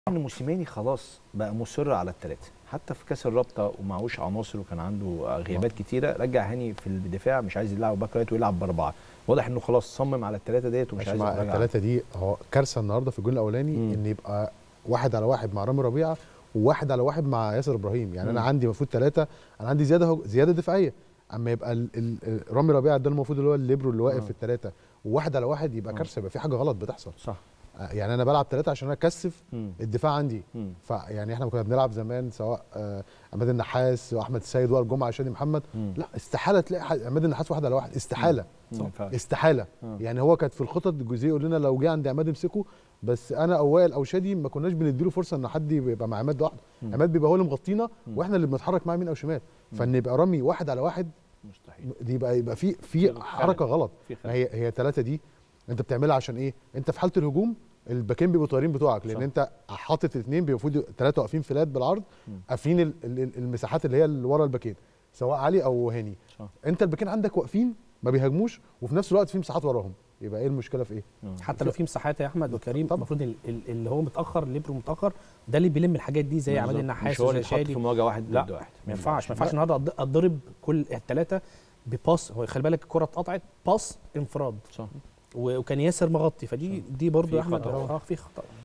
ان موسيماني خلاص بقى مصر على الثلاثه حتى في كاس الرابطه ومعهوش عناصر وكان عنده غيابات كتيره رجع هاني في الدفاع مش عايز يلعب باك رايت ويلعب باربعه واضح انه خلاص صمم على الثلاثه ديت ومش مش عايز مع يتراجع الثلاثه دي هو كارثه النهارده في الجول الاولاني مم. ان يبقى واحد على واحد مع رامي ربيعه وواحد على واحد مع ياسر ابراهيم يعني انا مم. عندي المفروض ثلاثه انا عندي زياده هو- زياده دفاعيه اما يبقى ال ال رامي ربيعه ده المفروض اللي هو الليبرو اللي واقف آه. في الثلاثه وواحد على واحد يبقى آه. كارثه يبقى في حاجه غلط بتحصل صح آه، يعني انا بلعب ثلاثه عشان انا اكثف مم. الدفاع عندي مم. فيعني احنا كنا بنلعب زمان سواء آه، عماد النحاس واحمد السيد وائل جمعه شادي محمد مم. لا استحاله تلاقي حد- عماد النحاس واحد على واحد استحاله ما ينفعش. استحاله آه. يعني هو كانت في الخطط الجزئيه يقول لنا لو جه عند عماد امسكه بس انا او وائل او شادي ما كناش بنديله فرصه ان حد يبقى مع عماد لوحده مم. عماد بيبقى هو اللي مغطينا مم. واحنا اللي بنتحرك معاه يمين او شمال مم. فان يبقى رامي واحد على واحد مستحيل دي يبقى يبقى في في في خلل. حركه غلط في ما خلل. هي هي ثلاثه دي انت بتعملها عشان ايه انت في حاله الهجوم الباكين بيبقوا طايرين بتوعك لان صح. انت حاطط اثنين المفروض ثلاثه واقفين فلات بالعرض مم. قافلين ال- ال- المساحات اللي هي اللي ورا الباكين سواء علي او هاني صح. انت الباكين عندك واقفين ما بيهاجموش وفي نفس الوقت في مساحات وراهم يبقى ايه المشكله في ايه آه. حتى لو في مساحات يا احمد وكريم طبعا. المفروض ال- ال- اللي هو متاخر الليبرو متاخر ده اللي بيلم الحاجات دي زي عماد بالظبط. النحاس مش هو اللي وزي يتحط شادي في مواجهه واحد لا، ضد واحد ما ينفعش ما ينفعش النهارده أض- اتضرب كل الثلاثه بباص هو خلي بالك الكره اتقطعت باص انفراد صح و- وكان ياسر مغطي فدي دي برضه في يا احمد خطأ. اه في خطا